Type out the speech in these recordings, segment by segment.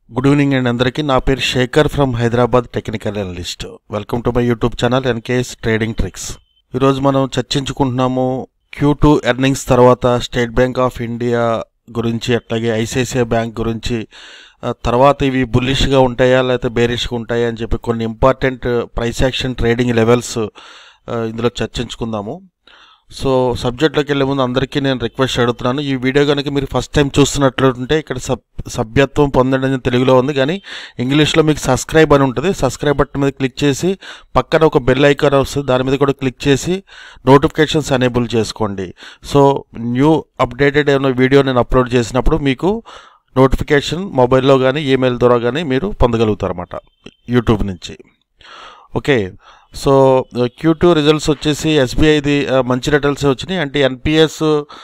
good evening అండి అందరికీ నా పేరు Shekhar from Hyderabad technical analyst welcome to my YouTube channel NKS trading tricks ఈరోజు మనం చర్చించుకుంటున్నాము క్యూ టూ ఎర్నింగ్స్ తర్వాత స్టేట్ బ్యాంక్ ఆఫ్ ఇండియా గురించి అట్లాగే ఐసిఐసిఐ బ్యాంక్ గురించి ఆ, తర్వాత ఇవి బుల్లిష్గా ఉంటాయా లేకపోతే బేరిష్గా ఉంటాయా అని చెప్పి కొన్ని important price action trading levels ఇందులో చర్చించుకుందాము సో సబ్జెక్ట్లోకి వెళ్ళే ముందు అందరికీ నేను రిక్వెస్ట్ అడుగుతున్నాను ఈ వీడియో కనుక మీరు ఫస్ట్ టైం చూస్తున్నట్లుంటే ఇక్కడ సబ్ సభ్యత్వం పొందండి అని తెలుగులో ఉంది కానీ ఇంగ్లీష్లో మీకు సబ్స్క్రైబ్ అని ఉంటుంది సబ్స్క్రైబ్ బటన్ మీద క్లిక్ చేసి పక్కన ఒక బెల్ ఐకాన్ వస్తుంది దాని మీద కూడా క్లిక్ చేసి నోటిఫికేషన్స్ ఎనేబుల్ చేసుకోండి సో న్యూ అప్డేటెడ్ ఏమైనా వీడియో నేను అప్లోడ్ చేసినప్పుడు మీకు నోటిఫికేషన్ మొబైల్లో కానీ ఈమెయిల్ ద్వారా కానీ మీరు పొందగలుగుతారు అన్నమాట యూట్యూబ్ నుంచి okay so Q two results వచ్చేసి ఎస్బీఐది మంచి రిటర్న్స్ వచ్చినాయి అంటే ఎన్పిఎస్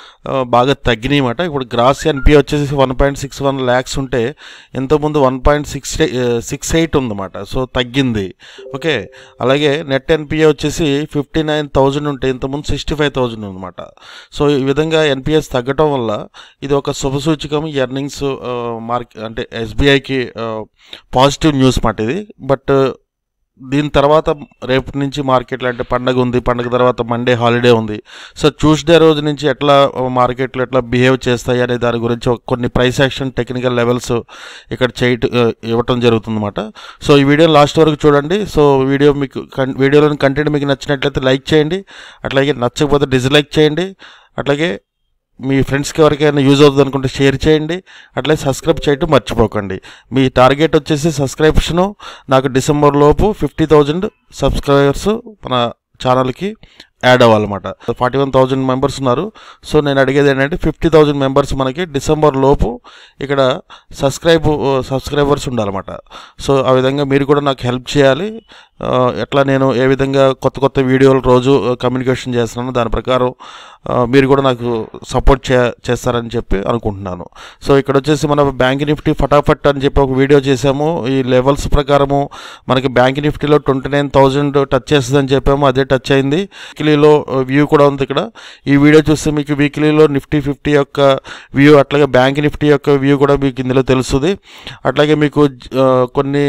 బాగా తగ్గినాయి అన్నమాట ఇప్పుడు గ్రాస్ ఎన్పిఏ వచ్చేసి one point six one lakhs ఉంటే ఇంతకుముందు one point six six eight ఉందన్నమాట సో తగ్గింది ఓకే అలాగే నెట్ ఎన్పిఏ వచ్చేసి ఫిఫ్టీ నైన్ థౌజండ్ ఉంటే ఇంతకుముందు సిక్స్టీ ఫైవ్ థౌజండ్ అనమాట సో ఈ విధంగా ఎన్పిఎస్ తగ్గటం వల్ల ఇది ఒక శుభసూచకం ఈ ఎర్నింగ్స్ మార్క్ అంటే ఎస్బీఐకి పాజిటివ్ న్యూస్ మాట ఇది బట్ దీని తర్వాత రేపు నుంచి మార్కెట్లో అంటే పండగ ఉంది పండగ తర్వాత మండే హాలిడే ఉంది సో ట్యూస్డే రోజు నుంచి ఎట్లా మార్కెట్లు ఎట్లా బిహేవ్ చేస్తాయి అనే దాని గురించి ఒక కొన్ని ప్రైస్ యాక్షన్ టెక్నికల్ లెవెల్స్ ఇక్కడ చేయట ఇవ్వటం జరుగుతుందన్నమాట సో ఈ వీడియో లాస్ట్ వరకు చూడండి సో వీడియో మీకు కన్- వీడియోలోని కంటెంట్ మీకు నచ్చినట్లయితే లైక్ చేయండి అట్లాగే నచ్చకపోతే డిస్లైక్ చేయండి అట్లాగే మీ ఫ్రెండ్స్కి ఎవరికైనా యూజ్ అవుతుంది అనుకుంటే షేర్ చేయండి అట్లే సబ్స్క్రైబ్ చేయటం మర్చిపోకండి మీ టార్గెట్ వచ్చేసి సబ్స్క్రిప్షను నాకు డిసెంబర్ లోపు ఫిఫ్టీ థౌజండ్ సబ్స్క్రైబర్స్ మన ఛానల్కి యాడ్ అవ్వాలన్నమాట ఫార్టీ వన్ థౌజండ్ మెంబర్స్ ఉన్నారు సో నేను అడిగేది ఏంటంటే ఫిఫ్టీ థౌజండ్ మెంబర్స్ మనకి డిసెంబర్ లోపు ఇక్కడ సబ్స్క్రైబ్ సబ్స్క్రైబర్స్ ఉండాలన్నమాట సో ఆ విధంగా మీరు కూడా నాకు హెల్ప్ చేయాలి ఆ, ఎట్లా నేను ఏ విధంగా కొత్త కొత్త వీడియోలు రోజు కమ్యూనికేషన్ చేస్తున్నాను దాని ప్రకారం ఆ, మీరు కూడా నాకు సపోర్ట్ చే చేస్తారని చెప్పి అనుకుంటున్నాను సో ఇక్కడ వచ్చేసి మన బ్యాంక్ నిఫ్టీ ఫటాఫట్ అని చెప్పి ఒక వీడియో చేసాము ఈ లెవెల్స్ ప్రకారము మనకి బ్యాంక్ నిఫ్టీలో ట్వంటీ నైన్ థౌజండ్ టచ్ చేస్తుందని చెప్పాము అదే టచ్ అయింది వీక్లీలో వ్యూ కూడా ఉంది ఇక్కడ ఈ వీడియో చూస్తే మీకు వీక్లీలో నిఫ్టీ ఫిఫ్టీ యొక్క వ్యూ అట్లాగే బ్యాంక్ నిఫ్టీ యొక్క వ్యూ కూడా మీకు ఇందులో తెలుస్తుంది అట్లాగే మీకు ఆ, కొన్ని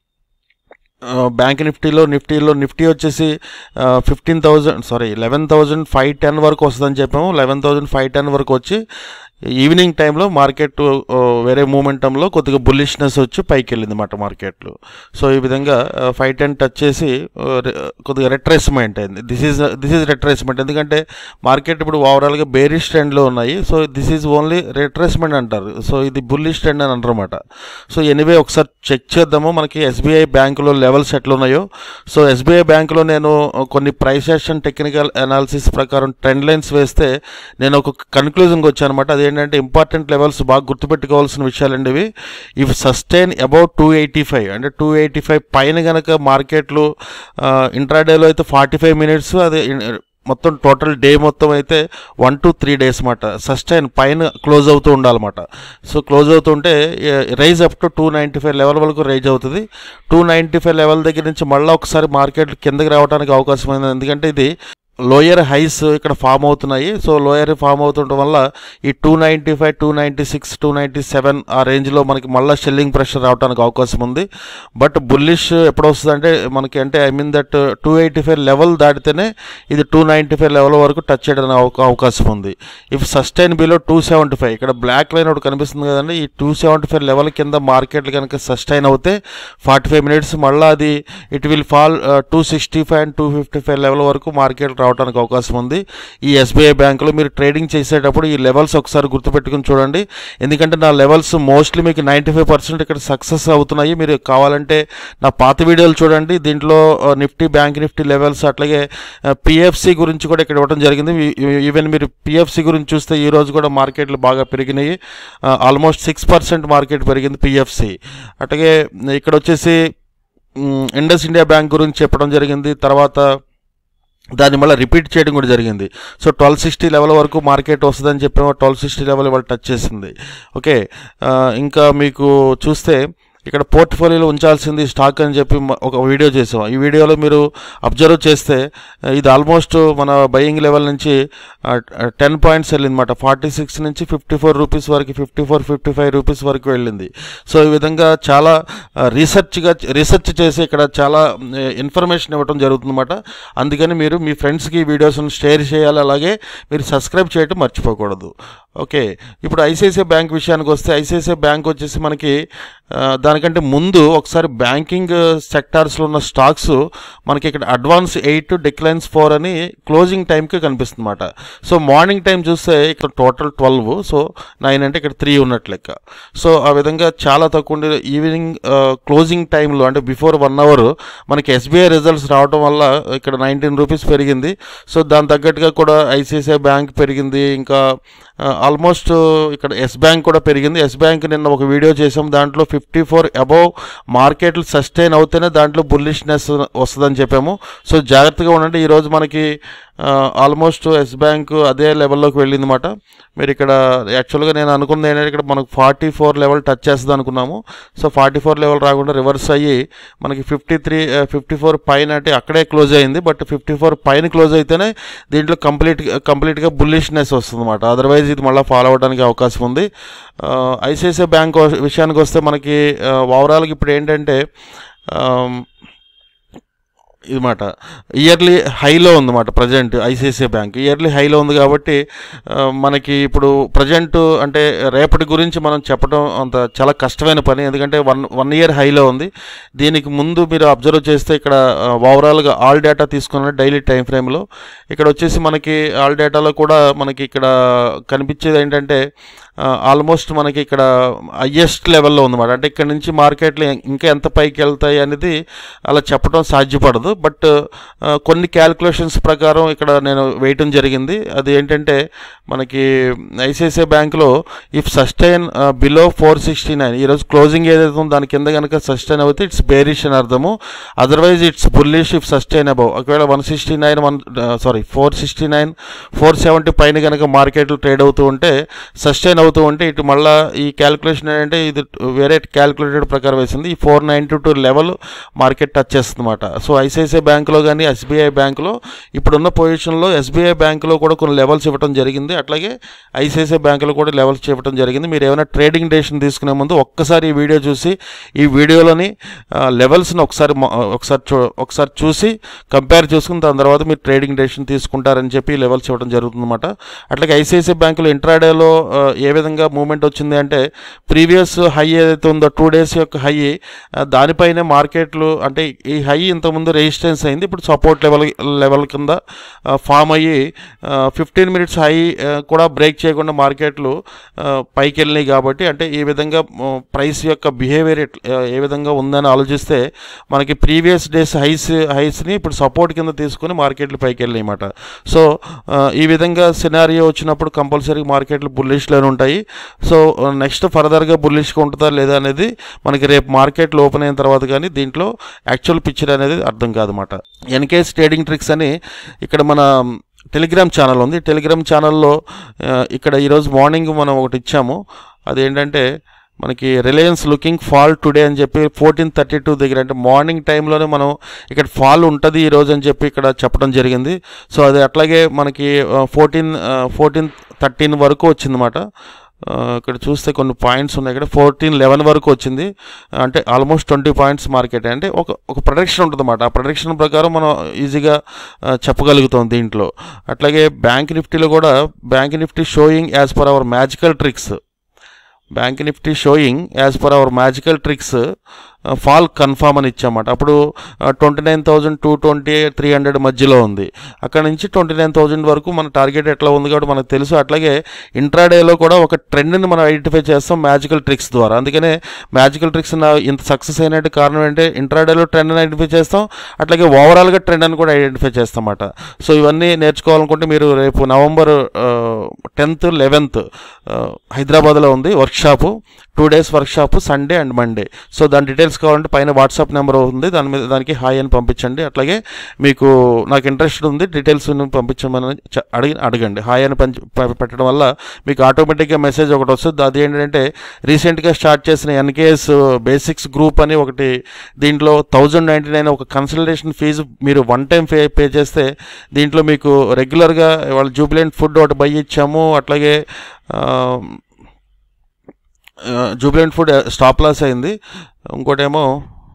ఆ, బ్యాంక్ నిఫ్టీలో నిఫ్టీలో నిఫ్టీ వచ్చేసి fifteen thousand sorry eleven thousand five ten వరకు వస్తుందని చెప్పాము లెవెన్ థౌజండ్ ఫైవ్ టెన్ వరకు వచ్చి ఈవినింగ్ టైంలో మార్కెట్ ఆ, వేరే మూమెంటంలో కొద్దిగా బుల్లిష్నెస్ వచ్చి పైకి వెళ్ళింది మాట మార్కెట్లు సో ఈ విధంగా ఫైవ్ టెన్ టచ్ చేసి ఆ, రె- కొద్దిగా రెట్రేస్మెంట్ అయింది this is this is retracement ఎందుకంటే మార్కెట్ ఇప్పుడు ఓవరాల్గా బేరిష్ ట్రెండ్లో ఉన్నాయి so this is only retracement అంటారు సో ఇది బుల్లిష్ ట్రెండ్ అని అంటారు అనమాట సో ఎనీవే ఒకసారి చెక్ చేద్దాము మనకి ఎస్బీఐ బ్యాంకులో లెవెల్స్ ఎట్లున్నాయో సో ఎస్బీఐ బ్యాంకులో నేను కొన్ని ప్రైస్ యాక్షన్ టెక్నికల్ అనాలిసిస్ ప్రకారం ట్రెండ్ లైన్స్ వేస్తే నేను ఒక కన్క్లూజన్కి వచ్చాను అనమాట అదేంటంటే ఇంపార్టెంట్ లెవెల్స్ బాగా గుర్తుపెట్టుకోవాల్సిన విషయాలండి ఇవి ఇవి sustain about two eighty five అంటే టూ ఎయిటీ ఫైవ్ పైన కనుక మార్కెట్లు ఇంట్రాడేలో అయితే ఫార్టీ ఫైవ్ మినిట్స్ అదే ఇన్- మొత్తం టోటల్ డే మొత్తం అయితే వన్ టు త్రీ డేస్ మాట సస్టైన్ పైన క్లోజ్ అవుతూ ఉండాలన్నమాట సో క్లోజ్ అవుతుంటే rise up to two ninety five level వరకు రైజ్ అవుతుంది టూ నైంటీ ఫైవ్ లెవెల్ దగ్గర నుంచి మళ్ళీ ఒకసారి మార్కెట్ కిందకి రావడానికి అవకాశం ఉంది ఎందుకంటే ఇది లోయర్ హైస్ ఇక్కడ ఫామ్ అవుతున్నాయి సో లోయర్ ఫామ్ అవుతుండటం వల్ల ఈ two ninety five two ninety six two ninety seven ఆ రేంజ్లో మనకి మళ్ళీ షెల్లింగ్ ప్రెషర్ రావడానికి అవకాశం ఉంది బట్ బుల్లిష్ ఎప్పుడు వస్తుందంటే మనకి అంటే I mean that two eighty five level దాటితేనే ఇది టూ నైంటీ ఫైవ్ లెవెల్ వరకు టచ్ చేయడానికి అవకా- అవకాశం ఉంది if sustain below two seventy five ఇక్కడ బ్లాక్ లైన్ ఒకటి కనిపిస్తుంది కదండి ఈ టూ సెవెంటీ ఫైవ్ లెవెల్ కింద మార్కెట్లు కనుక సస్టైన్ అవుతే ఫార్టీ ఫైవ్ మినిట్స్ మళ్ళీ అది it will fall two sixty five and two fifty five level వరకు మార్కెట్ రావడానికి అవకాశం ఉంది ఈ ఎస్బీఐ బ్యాంకులో మీరు ట్రేడింగ్ చేసేటప్పుడు ఈ లెవెల్స్ ఒకసారి గుర్తుపెట్టుకుని చూడండి ఎందుకంటే నా లెవెల్స్ మోస్ట్లీ మీకు నైంటీ ఫైవ్ పర్సెంట్ ఇక్కడ సక్సెస్ అవుతున్నాయి మీరు కావాలంటే నా పాత వీడియోలు చూడండి దీంట్లో ఆ, నిఫ్టీ బ్యాంక్ నిఫ్టీ లెవెల్స్ అట్లాగే పిఎఫ్సి గురించి కూడా ఇక్కడ ఇవ్వడం జరిగింది ఈ- ఈవెన్ మీరు పిఎఫ్సి గురించి చూస్తే ఈ రోజు కూడా మార్కెట్లు బాగా పెరిగినాయి ఆల్మోస్ట్ సిక్స్ పర్సెంట్ మార్కెట్ పెరిగింది పిఎఫ్సి అట్లాగే ఇక్కడ వచ్చేసి మ్, ఇండస్ ఇండియా బ్యాంక్ గురించి చెప్పడం జరిగింది తర్వాత దాన్ని మళ్ళీ రిపీట్ చేయడం కూడా జరిగింది సో ట్వెల్వ్ సిక్స్టీ లెవెల్ వరకు మార్కెట్ వస్తుందని చెప్పేమో ట్వెల్వ్ సిక్స్టీ లెవెల్ ఇవాళ టచ్ చేసింది ఓకే ఆ, ఇంకా మీకు చూస్తే ఇక్కడ పోర్ట్ఫోలియోలో ఉంచాల్సింది స్టాక్ అని చెప్పి మ- ఒక వీడియో చేసాం ఈ వీడియోలో మీరు అబ్జర్వ్ చేస్తే ఆ, ఇది ఆల్మోస్ట్ మన బయింగ్ లెవెల్ నుంచి టెన్ పాయింట్స్ వెళ్ళిందన్నమాట ఫార్టీ సిక్స్ నుంచి ఫిఫ్టీ ఫోర్ రూపీస్ వరకు fifty four fifty five rupees వరకు వెళ్ళింది సో ఈ విధంగా చాలా రీసెర్చ్గా రీసెర్చ్ చేసి ఇక్కడ చాలా ఇన్ఫర్మేషన్ ఇవ్వడం జరుగుతుందన్నమాట అందుకని మీరు మీ ఫ్రెండ్స్కి ఈ వీడియోస్ని షేర్ చేయాలి అలాగే మీరు సబ్స్క్రైబ్ చేయడం మర్చిపోకూడదు ఓకే ఇప్పుడు ఐసిఐసిఐ బ్యాంక్ విషయానికి వస్తే ఐసిఐసిఐ బ్యాంక్ వచ్చేసి మనకి ఆ, దానికంటే ముందు ఒకసారి బ్యాంకింగ్ సెక్టార్స్లో ఉన్న స్టాక్స్ మనకి ఇక్కడ అడ్వాన్స్ ఎయిట్ డిక్లైన్స్ ఫోర్ అని క్లోజింగ్ టైంకి కనిపిస్తుంది అనమాట సో మార్నింగ్ టైం చూస్తే ఇక్కడ టోటల్ ట్వెల్వ్ సో నైన్ అంటే ఇక్కడ త్రీ ఉన్నట్లు లెక్క సో ఆ విధంగా చాలా తక్కువ ఉండే ఈవినింగ్ క్లోజింగ్ టైంలో అంటే బిఫోర్ వన్ అవర్ మనకి ఎస్బీఐ రిజల్ట్స్ రావడం వల్ల ఇక్కడ నైన్టీన్ రూపీస్ పెరిగింది సో దాని తగ్గట్టుగా కూడా ఐసిఐసిఐ బ్యాంక్ పెరిగింది ఇంకా ఆల్మోస్ట్ ఇక్కడ ఎస్ బ్యాంక్ కూడా పెరిగింది ఎస్ బ్యాంక్ నిన్న ఒక వీడియో చేసాం దాంట్లో ఫిఫ్టీ ఫోర్ అబౌవ్ మార్కెట్లు సస్టైన్ అవుతేనే దాంట్లో బుల్లిష్నెస్ వస్తుందని చెప్పాము సో జాగ్రత్తగా ఉండండి ఈరోజు మనకి ఆల్మోస్ట్ ఎస్ బ్యాంక్ అదే లెవెల్లోకి వెళ్ళిందన్నమాట మీరు ఇక్కడ యాక్చువల్గా నేను అనుకున్నది ఏంటంటే ఇక్కడ మనకు ఫార్టీ ఫోర్ లెవెల్ టచ్ చేస్తుంది అనుకున్నాము సో ఫార్టీ ఫోర్ లెవెల్ రాకుండా రివర్స్ అయ్యి మనకి ఫిఫ్టీ త్రీ ఫిఫ్టీ ఫోర్ పైన అంటే అక్కడే క్లోజ్ అయింది బట్ ఫిఫ్టీ ఫోర్ పైన క్లోజ్ అయితేనే దీంట్లో కంప్లీట్ కంప్లీట్గా బుల్లిష్నెస్ వస్తుంది అదర్వైజ్ ఇది మళ్ళీ ఫాలో అవ్వడానికి అవకాశం ఉంది ఐసిఐసిఐ బ్యాంక్ విషయానికి వస్తే మనకి ఓవరాల్గా ఇప్పుడు ఏంటంటే ఆమ్, ఇదన్నమాట ఇయర్లీ హైలో ఉందన్నమాట ప్రజెంట్ ఐసిఐసిఐ బ్యాంక్ ఇయర్లీ హైలో ఉంది కాబట్టి ఆ, మనకి ఇప్పుడు ప్రజెంట్ అంటే రేపటి గురించి మనం చెప్పడం అంత చాలా కష్టమైన పని ఎందుకంటే వన్ వన్ ఇయర్ హైలో ఉంది దీనికి ముందు మీరు అబ్జర్వ్ చేస్తే ఇక్కడ ఓవరాల్గా ఆల్ డేటా తీసుకున్న డైలీ టైం ఫ్రేమ్లో ఇక్కడ వచ్చేసి మనకి ఆల్ డేటాలో కూడా మనకి ఇక్కడ కనిపించేది ఏంటంటే ఆల్మోస్ట్ మనకి ఇక్కడ హయ్యెస్ట్ లెవెల్లో ఉందన్నమాట అంటే ఇక్కడ నుంచి మార్కెట్లు ఇంకా ఎంత పైకి వెళ్తాయి అనేది అలా చెప్పడం సాధ్యపడదు బట్ కొన్ని క్యాలిక్యులేషన్స్ ప్రకారం ఇక్కడ నేను వేయటం జరిగింది అది ఏంటంటే మనకి ఐసిఐసిఐ బ్యాంక్లో if sustain below four sixty nine ఈరోజు క్లోజింగ్ ఏదైతే ఉందో దాని కింద కనుక సస్టైన్ అవుతే ఇట్స్ బేరిష్ అని అర్థము otherwise it's bullish if sustain above ఒకవేళ one sixty nine one sorry four sixty nine four seventy పైన కనుక మార్కెట్లు ట్రేడ్ అవుతూ ఉంటే సస్టైన్ అవుతూ ఉంటే ఇటు మళ్ళీ ఈ క్యాలిక్యులేషన్ ఏంటంటే ఇది వేరే క్యాలిక్యులేటెడ్ ప్రకారం వేసింది ఈ four ninety two level market touch చేస్తుంది అనమాట సో ఐసిఐసిఐ బ్యాంకులో కానీ ఎస్బీఐ బ్యాంకులో ఇప్పుడున్న పొజిషన్లో ఎస్బీఐ బ్యాంకులో కూడా కొన్ని లెవెల్స్ ఇవ్వడం జరిగింది అట్లాగే ఐసిఐసిఐ బ్యాంకులో కూడా లెవెల్స్ ఇవ్వడం జరిగింది మీరు ఏమైనా ట్రేడింగ్ డేషన్ తీసుకునే ముందు ఒక్కసారి ఈ వీడియో చూసి ఈ వీడియోలోని లెవెల్స్ని ఒకసారి మొ- ఒకసారి చూ ఒకసారి చూసి కంపేర్ చేసుకుని దాని తర్వాత మీరు ట్రేడింగ్ డేషన్ తీసుకుంటారని చెప్పి లెవెల్స్ ఇవ్వడం జరుగుతుందన్నమాట అట్లాగే ఐసిఐసిఐ బ్యాంకులో ఇంట్రాడేలో ఆ, ఏ విధంగా మూమెంట్ వచ్చింది అంటే ప్రీవియస్ హై ఏదైతే ఉందో టూ డేస్ యొక్క హై దానిపైనే మార్కెట్లు అంటే ఈ హై ఇంతకుముందు రెసిస్టెన్స్ అయింది ఇప్పుడు సపోర్ట్ లెవెల్ లెవెల్ కింద ఫామ్ అయ్యి ఫిఫ్టీన్ మినిట్స్ హై కూడా బ్రేక్ చేయకుండా మార్కెట్లు ఆ, పైకి వెళ్ళినాయి కాబట్టి అంటే ఈ విధంగా ప్రైస్ యొక్క బిహేవియర్ ఏ విధంగా ఉందని ఆలోచిస్తే మనకి ప్రీవియస్ డేస్ హైస్ హైస్ని ఇప్పుడు సపోర్ట్ కింద తీసుకుని మార్కెట్లు పైకి వెళ్ళినాయి అన్నమాట సో ఆ, ఈ విధంగా సినారియో వచ్చినప్పుడు కంపల్సరీ మార్కెట్లు బుల్లిష్లోనే ఉంటాయి సో నెక్స్ట్ ఫర్దర్గా బుల్లిష్గా ఉంటుందా లేదా అనేది మనకి రేపు మార్కెట్లు ఓపెన్ అయిన తర్వాత కానీ దీంట్లో యాక్చువల్ పిక్చర్ అనేది అర్థం కాదన్నమాట ఎన్కేఎస్ ట్రేడింగ్ ట్రిక్స్ అని ఇక్కడ మన టెలిగ్రామ్ ఛానల్ ఉంది టెలిగ్రామ్ ఛానల్లో ఆ, ఇక్కడ ఈరోజు మార్నింగ్ మనం ఒకటి ఇచ్చాము అదేంటంటే మనకి రిలయన్స్ లుకింగ్ ఫాల్ టుడే అని చెప్పి ఫోర్టీన్ థర్టీ టూ దగ్గర అంటే మార్నింగ్ టైంలోనే మనం ఇక్కడ ఫాల్ ఉంటుంది ఈరోజు అని చెప్పి ఇక్కడ చెప్పడం జరిగింది సో అది అట్లాగే మనకి ఫోర్టీన్ ఫోర్టీన్ థర్టీన్ వరకు వచ్చిందన్నమాట ఆ, ఇక్కడ చూస్తే కొన్ని పాయింట్స్ ఉన్నాయి ఇక్కడ ఫోర్టీన్ లెవెన్ వరకు వచ్చింది అంటే ఆల్మోస్ట్ ట్వంటీ పాయింట్స్ మార్కెట్ అంటే ఒక ఒక ప్రొడక్షన్ ఉంటుంది అన్నమాట ఆ ప్రొడక్షన్ ప్రకారం మనం ఈజీగా ఆ, చెప్పగలుగుతాం దీంట్లో అట్లాగే బ్యాంక్ నిఫ్టీలో కూడా bank Nifty showing as per our magical tricks bank Nifty showing as per our magical tricks fall confirm అని ఇచ్చామాట అప్పుడు twenty nine thousand two twenty three hundred మధ్యలో ఉంది అక్కడ నుంచి ట్వంటీ నైన్ థౌజండ్ వరకు మన టార్గెట్ ఎట్లా ఉంది కాబట్టి మనకు తెలుసు అట్లాగే ఇంట్రాడేలో కూడా ఒక ట్రెండ్ని మనం ఐడెంటిఫై చేస్తాం మ్యాజికల్ ట్రిక్స్ ద్వారా అందుకనే మ్యాజికల్ ట్రిక్స్ నా ఇంత సక్సెస్ అయినట్టు కారణం ఏంటంటే ఇంట్రాడేలో ట్రెండ్ని ఐడెంటిఫై చేస్తాం అట్లాగే ఓవరాల్గా ట్రెండ్ అని కూడా ఐడెంటిఫై చేస్తాం అన్నమాట సో ఇవన్నీ నేర్చుకోవాలనుకుంటే మీరు రేపు నవంబర్ టెన్త్ లెవెన్త్ హైదరాబాద్లో ఉంది workshop two days workshop Sunday and Monday so దాని డీటెయిల్స్ డీటెయిల్స్ కావాలంటే పైన వాట్సాప్ నెంబర్ ఉంది దాని మీద దానికి హాయ్ అని పంపించండి అట్లాగే మీకు నాకు ఇంట్రెస్ట్ ఉంది డీటెయిల్స్ పంపించమని చ- అడిగి అడగండి హాయ్ అని పంచి ప- పెట్టడం వల్ల మీకు ఆటోమేటిక్గా మెసేజ్ ఒకటి వస్తుంది అది ఏంటంటే రీసెంట్గా స్టార్ట్ చేసిన ఎన్కేఎస్ బేసిక్స్ గ్రూప్ అని ఒకటి దీంట్లో థౌజండ్ నైంటీ నైన్ ఒక కన్సల్టేషన్ ఫీజు మీరు వన్ టైం పే పే చేస్తే దీంట్లో మీకు రెగ్యులర్గా వాళ్ళ జూబిలెంట్ ఫుడ్ ఒకటి బై ఇచ్చాము అట్లాగే జూబిలెంట్ ఫుడ్ స్టాప్ లాస్ అయింది ఇంకోటేమో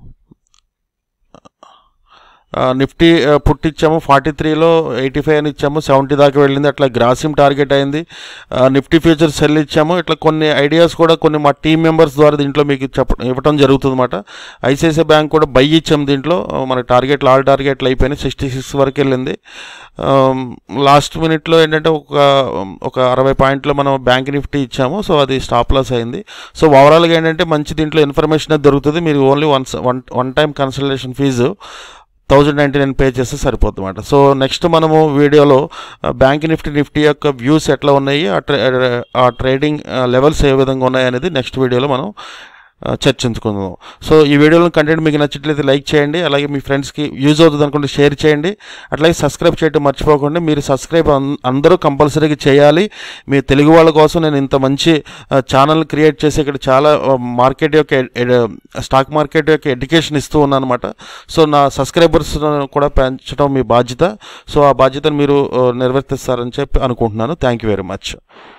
ఆ, నిఫ్టీ ఆ, పుట్ ఇచ్చాము ఫార్టీ త్రీలో ఎయిటీ ఫైవ్ అని ఇచ్చాము సెవెంటీ దాకా వెళ్ళింది అట్లా గ్రాసిమ్ టార్గెట్ అయింది ఆ, నిఫ్టీ ఫ్యూచర్ సెల్ ఇచ్చాము ఇట్లా కొన్ని ఐడియాస్ కూడా కొన్ని మా టీం మెంబర్స్ ద్వారా దీంట్లో మీకు చెప్ప ఇవ్వటం జరుగుతుంది అనమాట ఐసిఐసిఐ బ్యాంక్ కూడా బై ఇచ్చాము దీంట్లో ఆ, మన టార్గెట్లు ఆల్ టార్గెట్లు అయిపోయినాయి సిక్స్టీ సిక్స్ వరకు వెళ్ళింది లాస్ట్ మినిట్లో ఏంటంటే ఒక ఒక అరవై పాయింట్లో మనం బ్యాంక్ నిఫ్టీ ఇచ్చాము సో అది స్టాప్ లాస్ అయింది సో ఓవరాల్గా ఏంటంటే మంచి దీంట్లో ఇన్ఫర్మేషన్ అది దొరుకుతుంది మీరు only once one one time consultation fees thousand ninety nine pay చేస్తే సరిపోతుంది అనమాట సో నెక్స్ట్ మనము వీడియోలో ఆ, బ్యాంక్ నిఫ్టీ నిఫ్టీ యొక్క వ్యూస్ ఎట్లా ఉన్నాయి ఆ ట్రే ఆ ట్రేడింగ్ ఆ, లెవెల్స్ ఏ విధంగా ఉన్నాయి అనేది నెక్స్ట్ వీడియోలో మనం ఆ, చర్చించుకుందాం సో ఈ వీడియోలో కంటెంట్ మీకు నచ్చినట్లయితే లైక్ చేయండి అలాగే మీ ఫ్రెండ్స్కి యూజ్ అవుతుంది అనుకుంటే షేర్ చేయండి అట్లాగే సబ్స్క్రైబ్ చేయడం మర్చిపోకండి మీరు సబ్స్క్రైబ్ అన్- అందరూ కంపల్సరీగా చేయాలి మీ తెలుగు వాళ్ళ కోసం నేను ఇంత మంచి ఛానల్ క్రియేట్ చేసి ఇక్కడ చాలా మార్కెట్ యొక్క ఎడ్- ఎడ్- స్టాక్ మార్కెట్ యొక్క ఎడ్యుకేషన్ ఇస్తూ ఉన్నాను అనమాట సో నా సబ్స్క్రైబర్స్ కూడా పెంచడం మీ బాధ్యత సో ఆ బాధ్యతను మీరు ఆ, నిర్వర్తిస్తారని చెప్పి అనుకుంటున్నాను థ్యాంక్ యూ వెరీ మచ్